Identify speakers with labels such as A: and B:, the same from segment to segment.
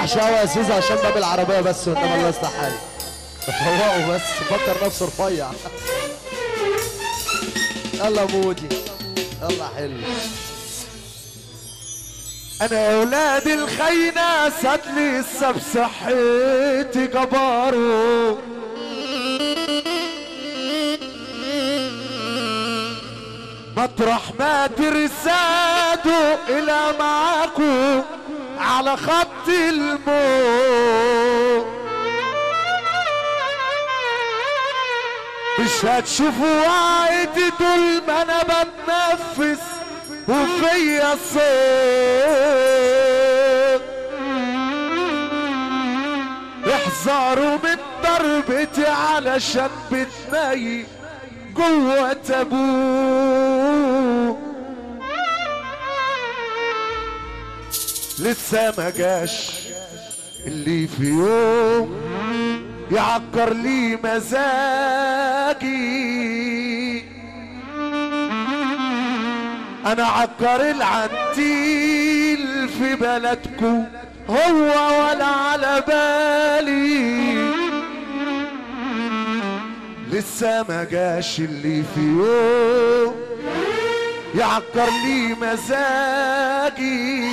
A: يفتحش قوي يا سيزا عشان باب العربيه بس وانما الله يصلح حالي فوقه بس فكر نفسه رفيع يلا مودي يلا حلو
B: انا يا ولاد الخينة ساد لسه بصحتي جبارو مطرح ما ترسادوا الى معاكو على خط الموت مش هتشوفوا وعيتي طول ما انا بتنفس وفيا صوت احذروا من ضربتي علشان بتني جوه تابوت لسه ما جاش اللي في يوم يعكر لي مزاجي انا عكر العنتيل في بلدكو هو ولا على بالي لسه ما جاش اللي في يوم يعكر لي مزاجي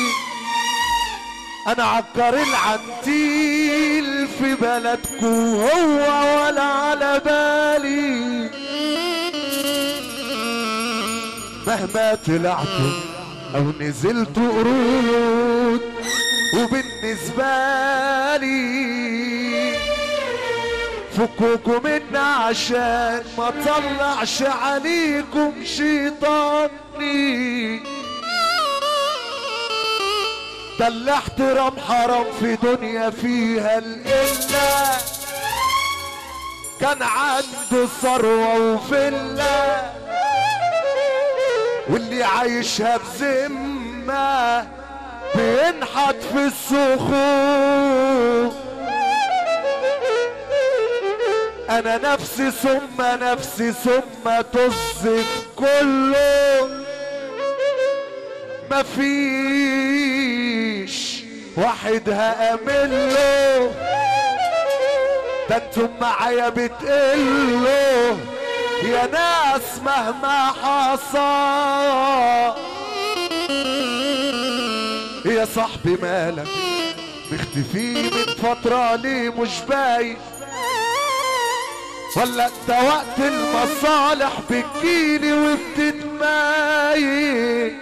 B: انا عكر العنتيل في بلدكو هو ولا على بالي مهما طلعتوا او نزلتوا قرود وبالنسبة لي فكوكوا منا عشان ما طلعش عليكم شيطاني ده الاحترام حرام في دنيا فيها القلة كان عنده ثروة وفلة واللي عايشها بذمة بينحت في الصخور انا نفسي ثم نفسي ثم تصف كله مفيش واحد هأمن له ده انتم معايا بتقلوا يا ناس مهما حصل يا صاحبي مالك مختفي من فترة ليه مش باين ولا انت وقت المصالح بتجيلي وبتتمايل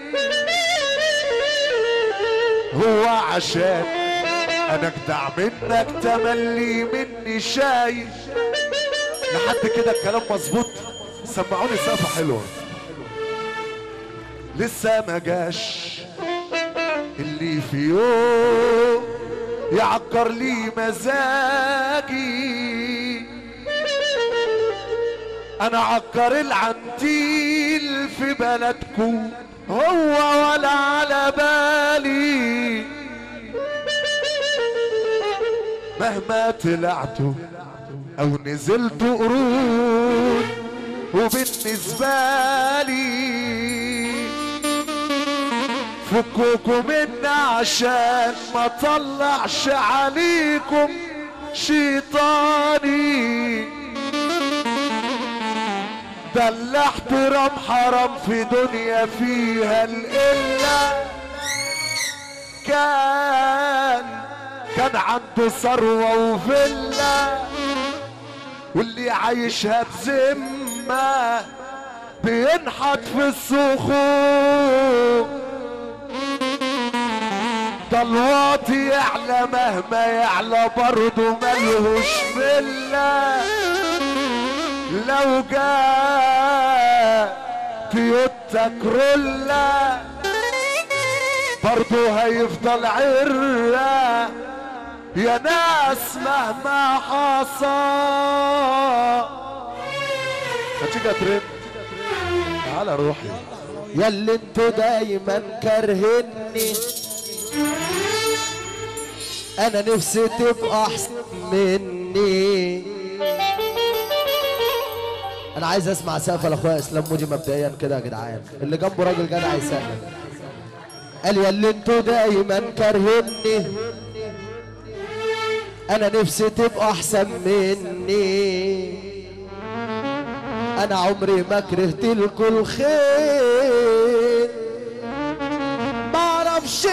B: هو عشان انا اجدع منك تملي مني شايف لحد كده الكلام مظبوط سمعوني سقفه حلوه لسه ما جاش اللي في يوم يعكر لي مزاجي انا عكر العنتيل في بلدكو هو ولا على بالي مهما طلعتوا او نزلتوا قرود وبالنسبة لي فكوكوا منا عشان ما طلعش عليكم شيطاني ده الاحترام حرام في دنيا فيها القلة كان كان عنده ثروة وفلة واللي عايشها بذمة بينحت في الصخور ده الواطي يعلى مهما يعلى برضه ملهوش فله لو جاء تويوتا كرولا برضه هيفضل عرة يا ناس مهما حصل هتيجي ترند تعالى روحي
A: ياللي انتوا دايما كارهني انا نفسي تبقى احسن مني انا عايز اسمع سقف لاخويا اسلام مودي مبدئيا كده يا جدعان اللي جنبه راجل جدع يسقف قال ياللي انتوا دايما كارهني انا نفسي تبقى احسن مني انا عمري ما كرهت لكم الخير ما اعرفش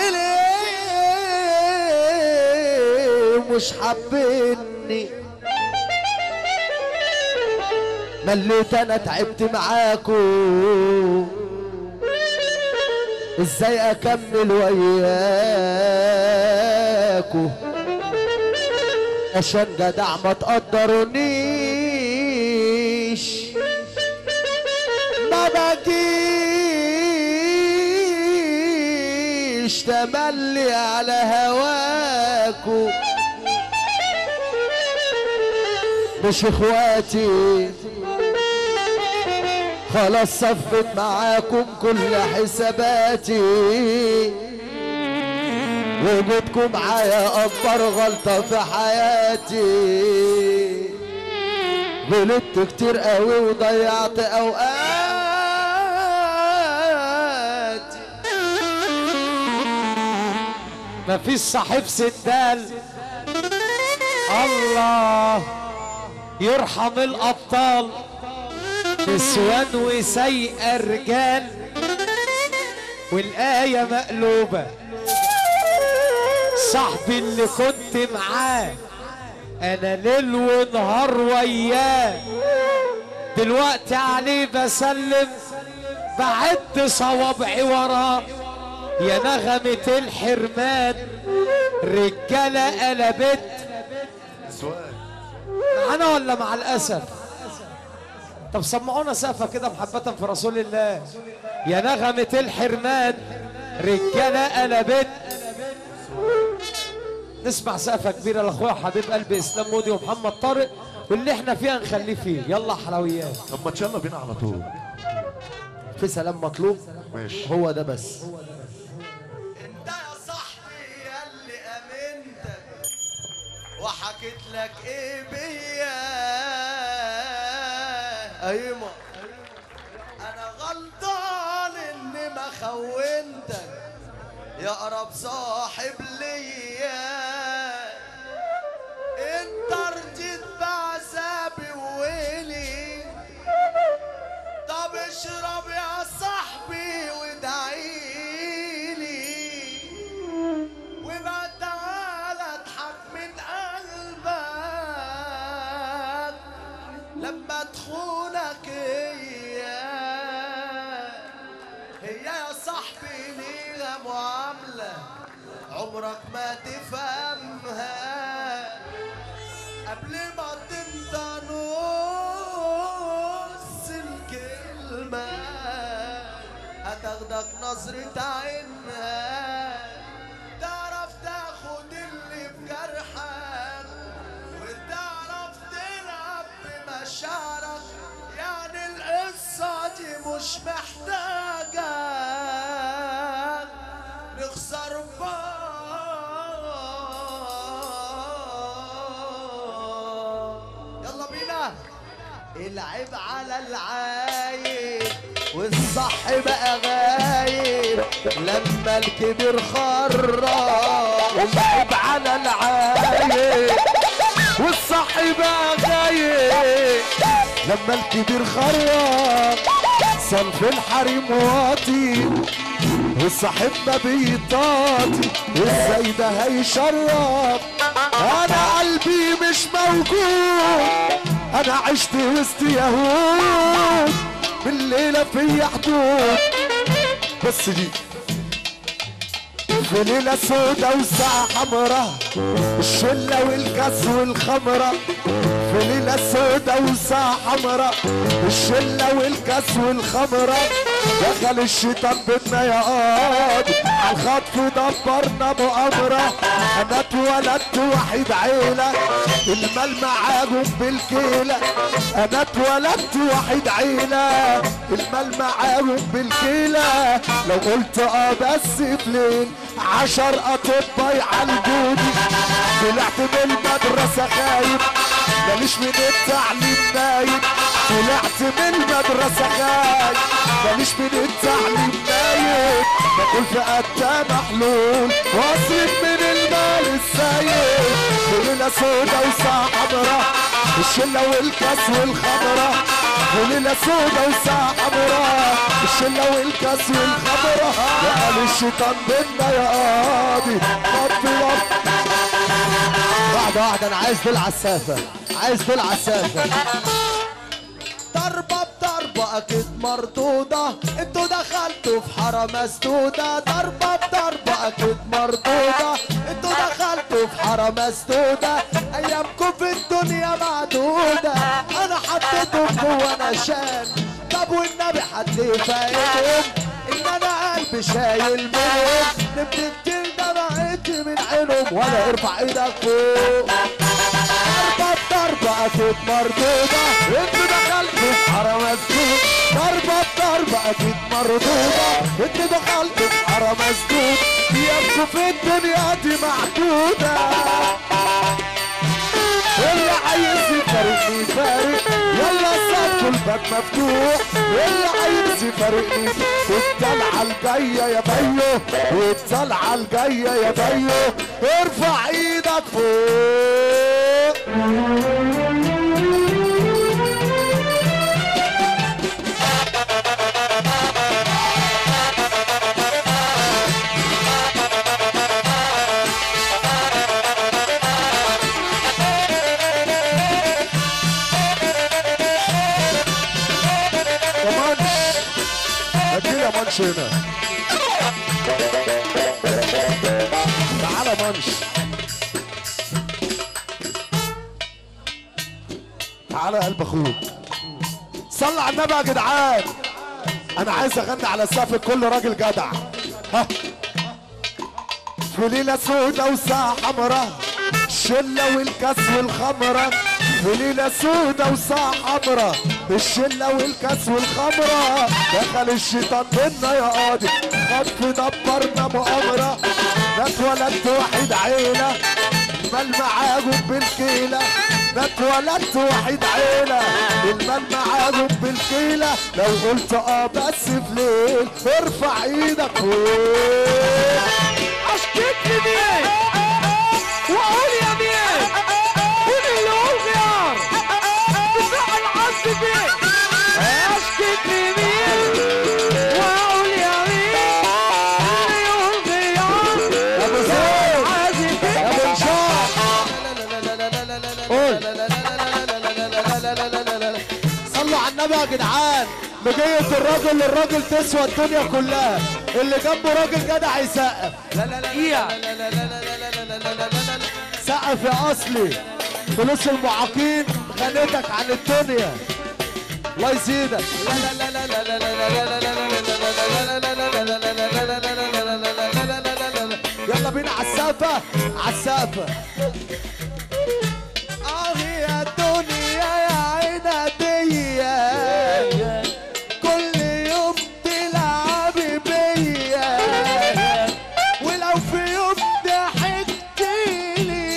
A: ليه مش حابيني مليت انا تعبت معاكم ازاي اكمل وياكم عشان جدع ما تقدرونيش ما بجيش تملي على هواكو مش اخواتي خلاص صفت معاكم كل حساباتي وجودكم معايا اكبر غلطة في حياتي غلطت كتير قوي وضيعت اوقات
C: مفيش صاحب سدال الله يرحم الابطال نسوان وسيئة رجال والآية مقلوبة صاحبي اللي كنت معاه انا ليل ونهار وياه دلوقتي عليه بسلم بعد صوابعي وراه يا نغمة الحرمان رجالة قلبت
B: سؤال
C: معانا ولا مع الأسف طب سمعونا سقفة كده محبة في رسول الله يا نغمة الحرمان رجالة قلبت نسمع سقفة كبيرة لاخويا حبيب قلبي اسلام مودي ومحمد طارق واللي احنا فيها نخليه فيه يلا حلويات
B: طب ما يلا بينا على طول
A: في سلام مطلوب
B: ماشي
A: هو ده بس
D: انت يا صاحبي ياللي امنتك وحكيت لك ايه بيا ايما انا غلطان اني ما خونتك يا اقرب صاحب ليا انت رضيت بعذابي وويلي طب اشرب يا صاحبي وادعيلي وبقى تعالى اضحك من قلبك لما تخونك هي هي يا صاحبي ليها معاملة عمرك ما تفهمها قبل ما تنطى نص الكلمة هتاخدك نظرة عينها تعرف تاخد اللي في جرحك وتعرف تلعب بمشاعرك يعني القصة دي مش محتاجة نخسر بعض يلا بينا العيب على العايب والصح بقى غايب لما الكبير خرب
B: ومعيب على العايب والصح بقى غايب لما الكبير خرب صنف الحريم واطي والصاحب ما بيطاطي ازاي ده هيشرب انا قلبي مش موجود انا عشت وسط يهود بالليله في حدود بس دي في ليلة سودا وساعة حمرا الشلة والكاس والخمرة في ليلة سودا وساعة حمرا الشلة والكاس والخمرة دخل الشيطان بدنا يا قاضي على الخطف دبرنا مؤامرة انا اتولدت وحيد عيلة المال معاهم بالكيلة انا اتولدت وحيد عيلة المال معاهم بالكيلة لو قلت اه بس بليل عشر اطباء يعالجوني طلعت من المدرسة خايب ماليش من التعليم نايم طلعت من المدرسة خايب ماليش من التعليم نايم بقول في قد محلول واصرف من المدرسة جمال السيد كلنا سودا وساعة حمرا الشلة والكاس والخمرة كلنا سودا وساعة حمرا الشلة والكاس والخمرة يا قال الشيطان بينا يا قاضي طب طب
A: واحدة واحدة أنا عايز دول عسافة عايز دول عسافة ضربة بضربة أكيد مردودة انتوا دخلتوا في حارة مسدودة ضربة بضربة أكيد مردودة انتوا دخلتوا في حارة مسدودة أيامكم في الدنيا معدودة أنا حطيتهم جوا نشان طب والنبي حد يفهمهم إن أنا قلبي شايل منهم نمت كتير دمعت من عينهم ولا ارفع ايدك فوق ضربة ضربة أكيد مردودة انتوا دخلتوا في حارة مسدود ضربة ضربة أكيد مردودة انتوا دخلتوا في حارة مسدود يبقوا في الدنيا دي محدودة اللي عايز يفارقني فارق يلا صف الباب مفتوح اللي عايز يفارقني والطلعة الجاية يا بيو والطلعة الجاية يا بيو ارفع ايدك فوق يا مانش هتجيلي يا مانش هنا تعالى مانش تعالى يا قلب اخوك صلى على النبي يا جدعان انا عايز اغني على سقف كل راجل جدع ها في ليلة سودة وساعة حمرا الشلة والكاس والخمرة في ليلة سودة وساعة حمرا الشلة والكاس والخمرة دخل الشيطان منا يا قاضي خطف دبرنا مؤامرة ده اتولدت وحيد عيلة المال معاهم بالكيلة ده اتولدت وحيد عيلة المال معاهم بالكيلة لو قلت اه بس في ليل ارفع ايدك فوق
C: اشتكي مين واقول يا مين مين اللي هو غيار دفاع العز فين اشتكي مين واقول يا مين اللي هو غيار
A: يا ابو زيد
C: عازي فين
A: يا ابو نشاط قول صلوا على النبي يا جدعان بجية الراجل للراجل تسوى الدنيا كلها اللي جنبه راجل جدع يسقف لا لا لا
C: إيه؟
A: سقف يا اصلي فلوس المعاقين غنيتك عن الدنيا الله يزيدك يلا بينا على السقفة على السقفة اه يا الدنيا يا عينادية كل يوم تلعبي بيا ولو في يوم ضحكتيلي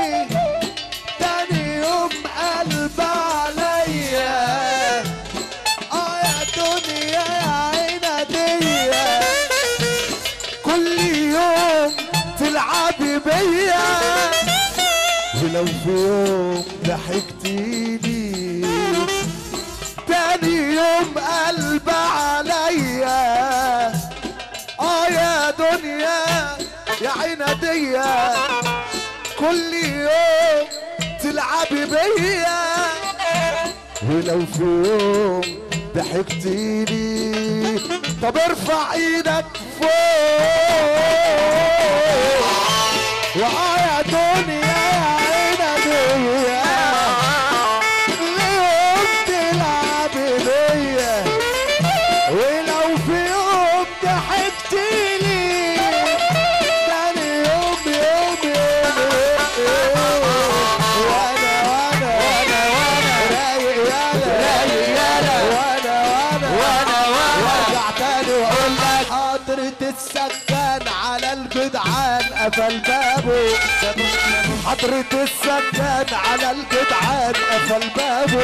A: تاني يوم قلب عليا اه يا دنيا يا عينادية كل يوم تلعبي بيا ولو في يوم ضحكتيلي تاني يوم قلب عليا اه يا دنيا يا عينادية كل يوم تلعبي بيا ولو في يوم ضحكتيلي طب ارفع ايدك فوق واه يا دنيا يا عينادية اليوم تلعبي بيا ولو في يوم ضحكتيلي تاني يوم يوم يوم, يوم وانا وانا وانا وانا رايق يالا رايق يالا وانا وانا وانا وانا وارجع تاني واقول لك حضرة السكان على الجدعان قفل بابه حضرة السكان على الجدعان قفل بابه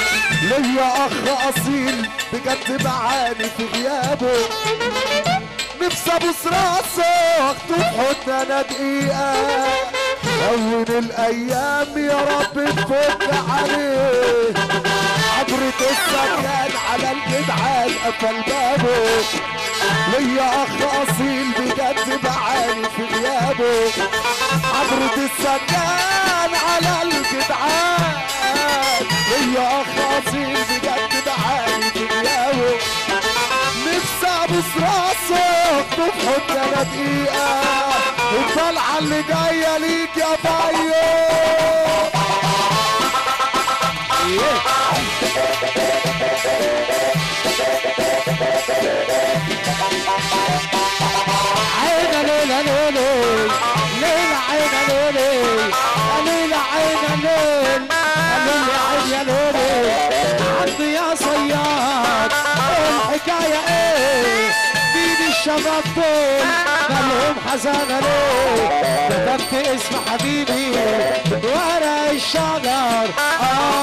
A: ليا اخ اصيل بجد معاني في غيابه
B: نفسي ابوس راسه واخده في حضن انا دقيقة هون الايام يا رب تفك عليه عبرة السكان على الجدعان قفل بابه ليا اخ اصيل بجد بعاني في غيابه عبرة السكان على الجدعان ليا اخ اصيل بجد بعاني في غيابه نفسي ابوس راسه في حضن انا دقيقة الطلعة اللي جاية ليك يا بايو
C: عينا ليلة ليلة ليلة عينا ليلة ليلة عينا ليل ليلة عين يا ليلة عندي يا صياد الحكاية ايه مين الشباب دول مالهم حزانة ليه كتبت اسم حبيبي ورا الشجر اه